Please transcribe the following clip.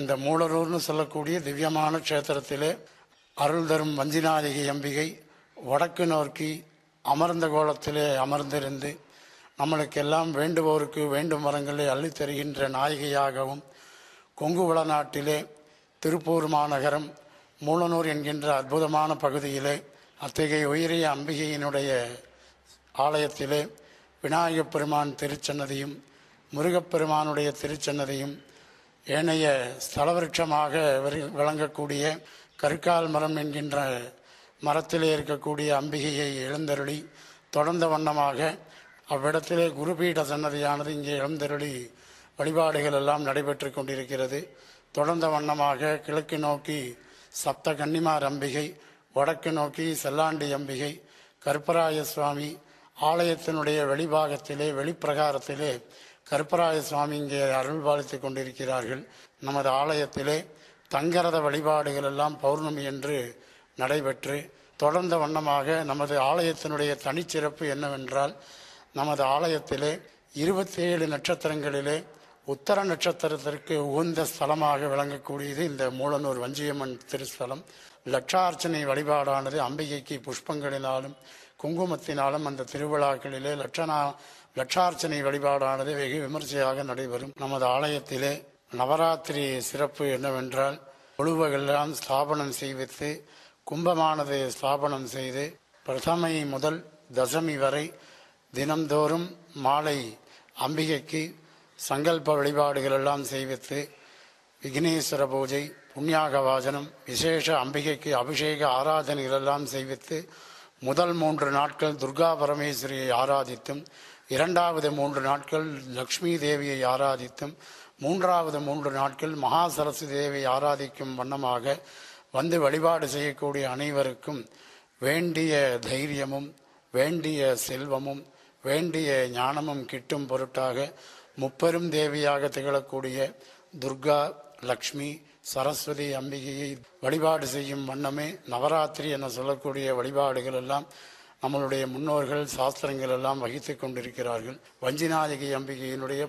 இந்த மூலரூர்னு சொல்லக்கூடிய திவ்யமான க்ஷேத்திரத்திலே அருள் தரும் வஞ்சிநாயகி அம்பிகை வடக்கு நோக்கி அமர்ந்த கோலத்திலே அமர்ந்திருந்து நம்மளுக்கெல்லாம் வேண்டுவோருக்கு வேண்டும் வரங்களை அள்ளித் தருகின்ற நாயகியாகவும் கொங்கு வளநாட்டிலே திருப்பூர் மாநகரம் மூலனூர் என்கின்ற அற்புதமான பகுதியிலே அத்தகைய உயரிய அம்பிகையினுடைய ஆலயத்திலே விநாயகப் பெருமான் திருச்சன்னதியும் முருகப்பெருமானுடைய திருச்சன்னதியும் ஏனைய ஸ்தலவிருட்சமாக விரு- விளங்கக்கூடிய கருக்கால் மரம் என்கின்ற மரத்திலே இருக்கக்கூடிய அம்பிகையை எழுந்தருளி தொடர்ந்த வண்ணமாக அவ்விடத்திலே குருபீட சன்னதியானது இங்கே எழுந்தருளி வழிபாடுகள் எல்லாம் நடைபெற்று கொண்டிருக்கிறது தொடர்ந்த வண்ணமாக கிழக்கு நோக்கி சப்த கன்னிமார் அம்பிகை வடக்கு நோக்கி செல்லாண்டி அம்பிகை கருப்பராய சுவாமி ஆலயத்தினுடைய வெளிபாகத்திலே வெளிப்பிரகாரத்திலே கருப்பராய சுவாமி இங்கே அருள் பாலித்துக் கொண்டிருக்கிறார்கள் நமது ஆலயத்திலே தங்கரத வழிபாடுகள் எல்லாம் பௌர்ணமி என்று நடைபெற்று தொடர்ந்த வண்ணமாக நமது ஆலயத்தினுடைய தனிச்சிறப்பு என்னவென்றால் நமது ஆலயத்திலே இருபத்தேழு நட்சத்திரங்களிலே உத்தர நட்சத்திரத்திற்கு உகந்த ஸ்தலமாக விளங்கக்கூடியது இந்த மூலனூர் வஞ்சியம்மன் திருஸ்தலம் லட்சார்ச்சனை வழிபாடானது அம்பிகைக்கு புஷ்பங்களினாலும் குங்குமத்தினாலும் அந்த திருவிழாக்களிலே லட்சணா லட்சார்ச்சனை வழிபாடானது வெகு விமர்சையாக நடைபெறும் நமது ஆலயத்திலே நவராத்திரி சிறப்பு என்னவென்றால் கொழுவெல்லாம் ஸ்தாபனம் செய்வித்து கும்பமானது ஸ்தாபனம் செய்து பிரதமை முதல் தசமி வரை தினம்தோறும் மாலை அம்பிகைக்கு சங்கல்ப வழிபாடுகள் எல்லாம் செய்வித்து விக்னேஸ்வர பூஜை புண்ணியாக வாசனம் விசேஷ அம்பிகைக்கு அபிஷேக ஆராதனைகள் எல்லாம் செய்வித்து முதல் மூன்று நாட்கள் துர்கா பரமேஸ்வரியை ஆராதித்தும் இரண்டாவது மூன்று நாட்கள் லக்ஷ்மி தேவியை ஆராதித்தும் மூன்றாவது மூன்று நாட்கள் மகா சரஸ்வதி தேவியை ஆராதிக்கும் வண்ணமாக வந்து வழிபாடு செய்யக்கூடிய அனைவருக்கும் வேண்டிய தைரியமும் வேண்டிய செல்வமும் வேண்டிய ஞானமும் கிட்டும் பொருட்டாக முப்பெரும் தேவியாக திகழக்கூடிய துர்கா லக்ஷ்மி சரஸ்வதி அம்பிகையை வழிபாடு செய்யும் வண்ணமே நவராத்திரி என சொல்லக்கூடிய வழிபாடுகள் எல்லாம் நம்மளுடைய முன்னோர்கள் சாஸ்திரங்கள் எல்லாம் வகித்துக் கொண்டிருக்கிறார்கள் வஞ்சிநாயகி அம்பிகையினுடைய